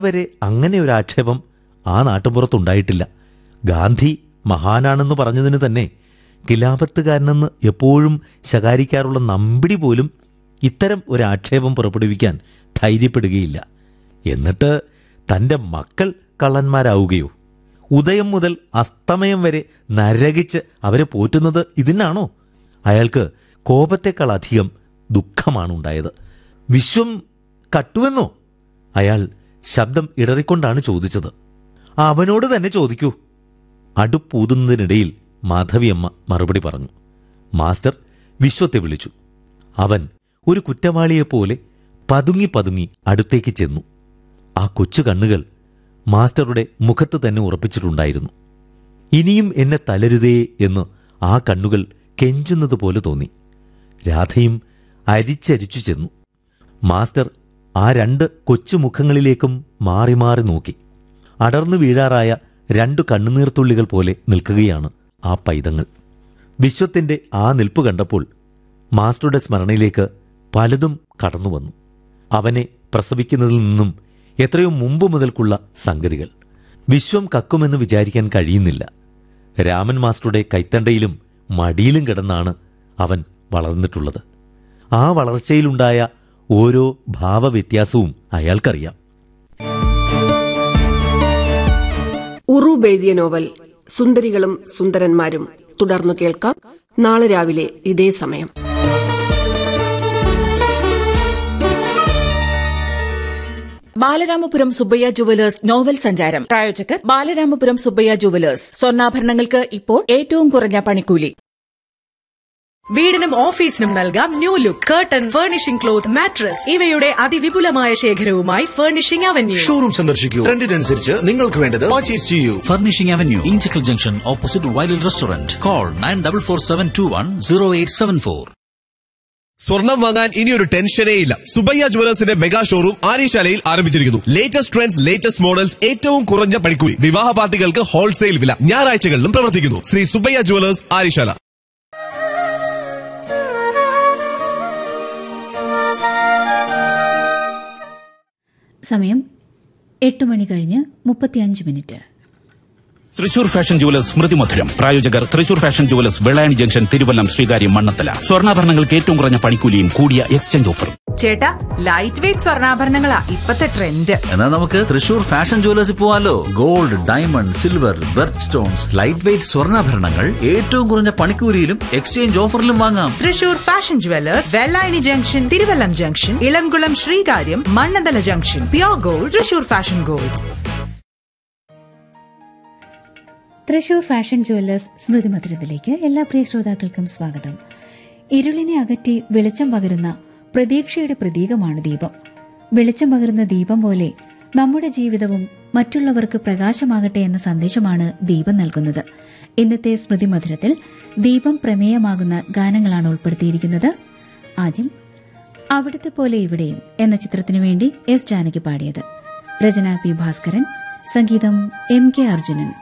വരെ അങ്ങനെ ഒരു ആക്ഷേപം ആ നാട്ടുപുറത്തുണ്ടായിട്ടില്ല ഗാന്ധി മഹാനാണെന്ന് പറഞ്ഞതിന് തന്നെ കിലാപത്തുകാരനെന്ന് എപ്പോഴും ശകാരിക്കാറുള്ള നമ്പിടി പോലും ഇത്തരം ഒരു ആക്ഷേപം പുറപ്പെടുവിക്കാൻ ധൈര്യപ്പെടുകയില്ല എന്നിട്ട് തൻ്റെ മക്കൾ കള്ളന്മാരാവുകയോ ഉദയം മുതൽ അസ്തമയം വരെ നരകിച്ച് അവരെ പോറ്റുന്നത് ഇതിനാണോ അയാൾക്ക് കോപത്തെക്കാൾ അധികം ദുഃഖമാണ് ഉണ്ടായത് വിശ്വം കട്ടുവെന്നോ അയാൾ ശബ്ദം ഇടറിക്കൊണ്ടാണ് ചോദിച്ചത് അവനോട് തന്നെ ചോദിക്കൂ അടുപ്പൂതുന്നതിനിടയിൽ മാധവിയമ്മ മറുപടി പറഞ്ഞു മാസ്റ്റർ വിശ്വത്തെ വിളിച്ചു അവൻ ഒരു കുറ്റവാളിയെപ്പോലെ പതുങ്ങി പതുങ്ങി അടുത്തേക്ക് ചെന്നു ആ കൊച്ചു കണ്ണുകൾ മാസ്റ്ററുടെ മുഖത്ത് തന്നെ ഉറപ്പിച്ചിട്ടുണ്ടായിരുന്നു ഇനിയും എന്നെ തളരുതേ എന്ന് ആ കണ്ണുകൾ കെഞ്ചുന്നത് പോലെ തോന്നി രാധയും അരിച്ചരിച്ചു ചെന്നു മാസ്റ്റർ ആ രണ്ട് കൊച്ചുമുഖങ്ങളിലേക്കും മാറി മാറി നോക്കി അടർന്നു വീഴാറായ രണ്ടു കണ്ണുനീർത്തുള്ളികൾ പോലെ നിൽക്കുകയാണ് ആ പൈതങ്ങൾ വിശ്വത്തിന്റെ ആ നിൽപ്പ് കണ്ടപ്പോൾ മാസ്റ്ററുടെ സ്മരണയിലേക്ക് പലതും കടന്നുവന്നു അവനെ പ്രസവിക്കുന്നതിൽ നിന്നും എത്രയോ മുമ്പ് മുതൽക്കുള്ള സംഗതികൾ വിശ്വം കക്കുമെന്ന് വിചാരിക്കാൻ കഴിയുന്നില്ല രാമൻ മാസ്റ്ററുടെ കൈത്തണ്ടയിലും മടിയിലും കിടന്നാണ് അവൻ വളർന്നിട്ടുള്ളത് ആ വളർച്ചയിലുണ്ടായ ഓരോ ഭാവവ്യത്യാസവും അയാൾക്കറിയാം ഉറൂബ് എഴുതിയ നോവൽ സുന്ദരികളും സുന്ദരന്മാരും തുടർന്നു കേൾക്കാം നാളെ രാവിലെ ഇതേ സമയം ബാലരാമപുരം സുബ്ബയ്യ ജുവലേഴ്സ് നോവൽ സഞ്ചാരം പ്രായോജകർ ബാലരാമപുരം സുബ്ബയ്യ ജുവലേഴ്സ് സ്വർണ്ണാഭരണങ്ങൾക്ക് ഇപ്പോൾ ഏറ്റവും കുറഞ്ഞ പണിക്കൂലി വീടിനും ഓഫീസിനും നൽകാം new look curtain furnishing cloth mattress ഇവയുടെ അതിവിപുലമായ ശേഖരവുമായി ഫർണിഷിംഗ് അവന്യൂ ഷോറൂം സന്ദർശിക്കൂ ട്രെൻഡിനനുസരിച്ച് നിങ്ങൾക്ക് വേണ്ടത് പർച്ചേസ് ചെയ്യൂ Furnishing Avenue, Inchicle Junction, opposite Wiley Restaurant. Call 9447210874. സ്വർണം വാങ്ങാൻ ഇനി ഒരു ടെൻഷനേ ഇല്ല സുബയ്യ ജുവലേഴ്സിന്റെ മെഗാ ഷോറൂം ആര്യശാലയിൽ ആരംഭിച്ചിരിക്കുന്നു ലേറ്റസ്റ്റ് ട്രെൻഡ്സ് ലേറ്റസ്റ്റ് മോഡൽസ് ഏറ്റവും കുറഞ്ഞ പണിക്കൂലി വിവാഹ പാർട്ടികൾക്ക് ഹോൾസെയിൽ വില ഞായറാഴ്ചകളിലും പ്രവർത്തിക്കുന്നു ശ്രീ സുബയ്യ ജുവലേഴ്സ് ആര്യശാല സമയം എട്ട് മണി കഴിഞ്ഞ് മുപ്പത്തിയഞ്ച് minute Thrissur fashion jewellers Smrithi Madhuram പ്രായോജകർ Thrissur fashion jewellers Vellayani junction Thiruvallam Sreekaryam Mannanthala സ്വർണ്ണാഭരണങ്ങൾക്ക് ഏറ്റവും കുറഞ്ഞ പണിക്കൂലിയും കൂടിയ എക്സ്ചേഞ്ച് ഓഫറും ചേട്ടാ ലൈറ്റ് വെയിറ്റ് സ്വർണ്ണാഭരണങ്ങളാ ഇപ്പത്തെ ട്രെൻഡ് എന്നാ നമുക്ക് തൃശൂർ ഫാഷൻ ജുവലേഴ്സിൽ പോവാലോ gold diamond silver birth stones light weight സ്വർണ്ണാഭരണങ്ങൾ ഏറ്റവും കുറഞ്ഞ പണിക്കൂലിയിലും എക്സ്ചേഞ്ച് ഓഫറിലും വാങ്ങാം Thrissur fashion jewellers Vellayani junction Thiruvallam junction Elamkulam Sreekaryam Mannanthala junction pure gold Thrissur fashion gold Thrissur fashion jewellers Smrithi മധുരത്തിലേക്ക് എല്ലാ പ്രിയ ശ്രോതാക്കൾക്കും സ്വാഗതം ഇരുളിനെ അകറ്റി വെളിച്ചം പകരുന്ന പ്രതീക്ഷയുടെ പ്രതീകമാണ് ദീപം വെളിച്ചം പകരുന്ന ദീപം പോലെ നമ്മുടെ ജീവിതവും മറ്റുള്ളവർക്ക് പ്രകാശമാകട്ടെ എന്ന സന്ദേശമാണ് ദീപം നൽകുന്നത് ഇന്നത്തെ സ്മൃതി മധുരത്തിൽ ദീപം പ്രമേയമാകുന്ന ഗാനങ്ങളാണ് ഉൾപ്പെടുത്തിയിരിക്കുന്നത് ആദ്യം അവിടുത്തെ പോലെ ഇവിടെയും എന്ന ചിത്രത്തിനു വേണ്ടി എസ് ജാനകി പാടിയത് രചന പി ഭാസ്കരൻ സംഗീതം എം കെ അർജുനൻ